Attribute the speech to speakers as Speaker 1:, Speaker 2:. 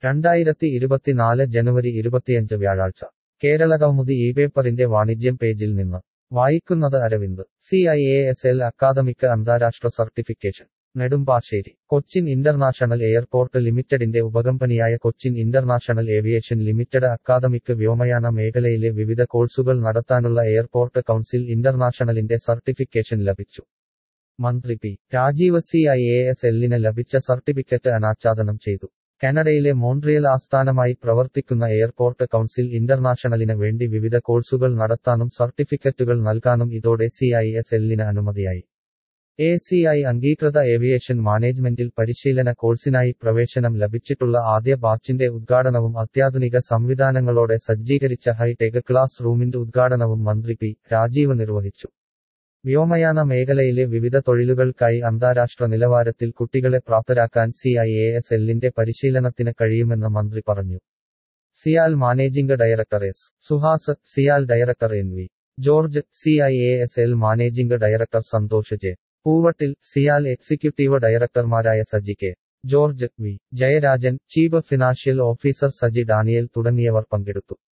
Speaker 1: രണ്ടായിരത്തി ഇരുപത്തിനാല് ജനുവരി ഇരുപത്തിയഞ്ച് വ്യാഴാഴ്ച കേരളകൗമുദി ഈ പേപ്പറിന്റെ വാണിജ്യം പേജിൽ നിന്ന് വായിക്കുന്നത് Aravind C I A S L അക്കാദമിക്ക് അന്താരാഷ്ട്ര certification Nedumbassery Cochin international airport ലിമിറ്റഡിന്റെ ഉപകമ്പനിയായ കൊച്ചിൻ ഇന്റർനാഷണൽ ഏവിയേഷൻ ലിമിറ്റഡ് അക്കാദമിക്ക് വ്യോമയാന മേഖലയിലെ വിവിധ കോഴ്സുകൾ നടത്താനുള്ള എയർപോർട്ട് കൗൺസിൽ ഇന്റർനാഷണലിന്റെ സർട്ടിഫിക്കേഷൻ ലഭിച്ചു മന്ത്രി P Rajeev C I A S എല്ലിന് ലഭിച്ച സർട്ടിഫിക്കറ്റ് അനാച്ഛാദനം ചെയ്തു കാനഡയിലെ മോൺട്രിയൽ ആസ്ഥാനമായി പ്രവർത്തിക്കുന്ന എയർപോർട്ട് കൗൺസിൽ ഇന്റർനാഷണലിന് വേണ്ടി വിവിധ കോഴ്സുകൾ നടത്താനും സർട്ടിഫിക്കറ്റുകൾ നൽകാനും ഇതോടെ സി ഐ എസ് എല്ലിന് അനുമതിയായി എ സി ഐ അംഗീകൃത ഏവിയേഷൻ മാനേജ്മെന്റിൽ പരിശീലന കോഴ്സിനായി പ്രവേശനം ലഭിച്ചിട്ടുള്ള ആദ്യ ബാച്ചിന്റെ ഉദ്ഘാടനവും അത്യാധുനിക സംവിധാനങ്ങളോടെ സജ്ജീകരിച്ച ഹൈടെക് ക്ലാസ് റൂമിന്റെ ഉദ്ഘാടനവും മന്ത്രി പി രാജീവ് നിർവഹിച്ചു വ്യോമയാന മേഖലയിലെ വിവിധ തൊഴിലുകൾക്കായി അന്താരാഷ്ട്ര നിലവാരത്തിൽ കുട്ടികളെ പ്രാപ്തരാക്കാൻ സി ഐ എ എസ് എല്ലിന്റെ പരിശീലനത്തിന് കഴിയുമെന്ന് മന്ത്രി പറഞ്ഞു CIAL managing director S Suhas CIAL director N V George C I A S L managing director Santhosh J Poovattil CIAL executive ഡയറക്ടർമാരായ Saji K George V Jayarajan chief financial officer Saji Daniel തുടങ്ങിയവർ പങ്കെടുത്തു